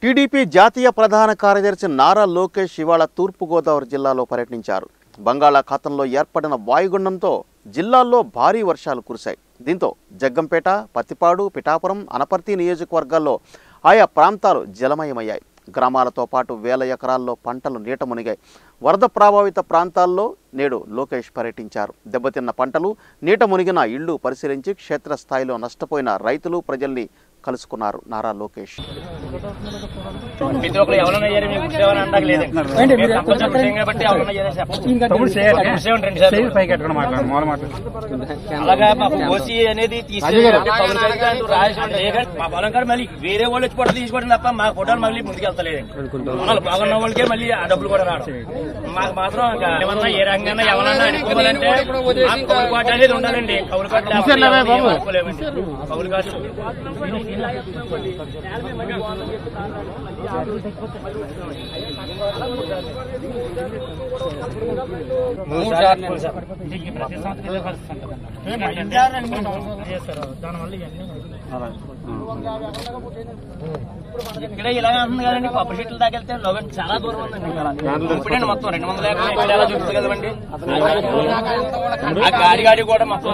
TDP జాతీయ ప్రధాన కార్యదర్శి నారా లోకేష్ ఇవాళ తూర్పుగోదావరి జిల్లాలో పర్యటించారు బంగాళాఖాతంలో ఏర్పడిన వాయుగుండంతో జిల్లాల్లో భారీ వర్షాలు కురిశాయి దీంతో జగ్గంపేట పత్తిపాడు పిఠాపురం అనపర్తి నియోజకవర్గాల్లో ఆయా ప్రాంతాలు జలమయమయ్యాయి గ్రామాలతో పాటు వేల ఎకరాల్లో పంటలు నీట మునిగాయి వరద ప్రభావిత ప్రాంతాల్లో నేడు లోకేష్ పర్యటించారు దెబ్బతిన్న పంటలు నీట మునిగిన ఇళ్లు పరిశీలించి క్షేత్రస్థాయిలో నష్టపోయిన రైతులు ప్రజల్ని కలుసుకున్నారు నారా లోకేష్ ప్రతి ఒక్కరు ఎవరైనా అయ్యారు మీకు ఉద్యోగం అనడానికి లేదండి మీరు తప్పనిసరి ఉద్యోగం కాబట్టి ఎవరైనా అయ్యారని చెప్పండి తమ్ముడు చేయాలి. ఉద్యోగం రెండు సార్లు. చేయి పైకి ఎట్టుకుని మాట్లాడు మూల మాట్లాడు అలాగా మాకు ఓసీ అనేది తీసుకెళ్ళి పవన్ కళ్యాణ్ గారు రాజేశ్వరం లేదండి మా పొలం కాడ మళ్ళీ వేరే వాళ్ళు వచ్చి ఫోటోలు తీసుకోవడం తప్ప మా ఫోటోలు మళ్ళీ ముందుకు వెళ్తలేదండి వాళ్ళు బాగున్న వాళ్ళకే మళ్ళీ ఆ డబ్బులు కూడా రావడం మాకు మాత్రం ఇంకా ఏమన్నా ఏ రంగన్నా ఎవరన్నా అడుక్కోవాలంటే మాకు కౌలు కాట అనేది ఉండాలండి కౌలు కాట లేకపోతే ఎవరిని ఏం అడుక్కోలేమండి. కౌలు కాట ఇక్కడ ఇలాగ అంటుంది కదండి కొబ్బరి చెట్లు దాకా వెళ్తే నవ్వు చాలా దూరం ఉందండి ఇంకా. ఇప్పుడండి మొత్తం రెండు వందల ఎకరాలు ఇక్కడ ఎలా చూస్తుంది కదండి ఆ గాడి గాడి కూడా మొత్తం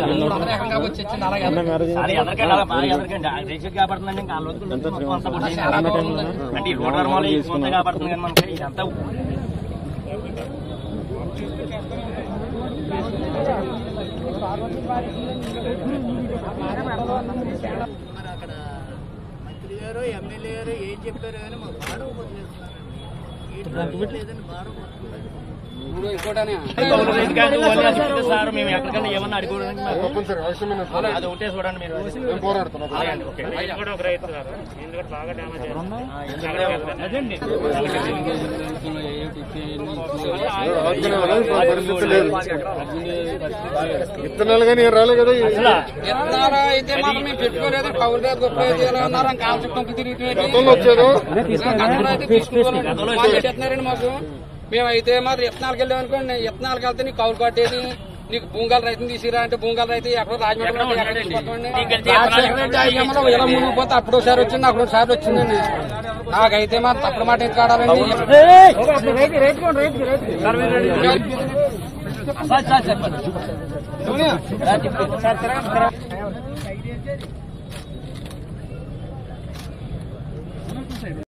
అది ఎదరికండి అలా బాగా ఎదరికండి ఆ రేషన్ కాపాడుతుందండి ఇంకా ఆ రోజు మొత్తం అంతా పొడిచేసి అంటే ఈ రోడ్డు వల్ల ఈ మొత్తం కాపాడుతుంది కానీ మనకి ఇదంతా మరి అక్కడ మంత్రి గారు ఎమ్మెల్యే గారు ఏం చెప్పారు కానీ మా బాడ ఉపయోగిస్తున్నారండి లేదని బాడ కౌలు రైతు కాదు, వాళ్ళు అది చెప్తే సార్ మేము ఎక్కడికైనా ఏమన్నా అడుగుకోవడానికి మాకు- అది ఒకటే చూడండి మీరు అలాగండి, ఓకే. అదండి. విత్తనాలు కానీ ఏం రాలే కదా అసలు విత్తనాలు అయితే మాత్రం మేము పెట్టుకోలేదు కౌలు రేటు గొప్ప రేటు ఇలా ఉన్నారు ఇంకా ఆమె చుట్టూ తిరిగి గతంలో వచ్చారు గతంలో అయితే తీసుకుంటున్నాం వాళ్ళు చెప్తున్నారండి మాకు మేమైతే మాత్రం విత్తనాలకు వెళ్ళాం అనుకోండి విత్తనాలకు వెళ్తే నీకు కౌలు కట్టేది నీకు భూంగాల రైతుని తీసుకురా అంటే భూంగాల రైతు ఎక్కడ రాజమండ్రి అంటే ఎక్కడ తీసుకొస్తామండి? నీకు తెలిసి ఎత్తనాలు ఆ ఏమన్నా ఇలా మునిగిపోతే అప్పుడు ఒకసారి వచ్చింది అప్పుడు ఒకసారి వచ్చిందండి నాకైతే మాత్రం తప్పుడు మాట ఎందుకు ఆడాలండి సార్, సార్, చెప్పండి. సార్, తిరగండి, తిరగండి.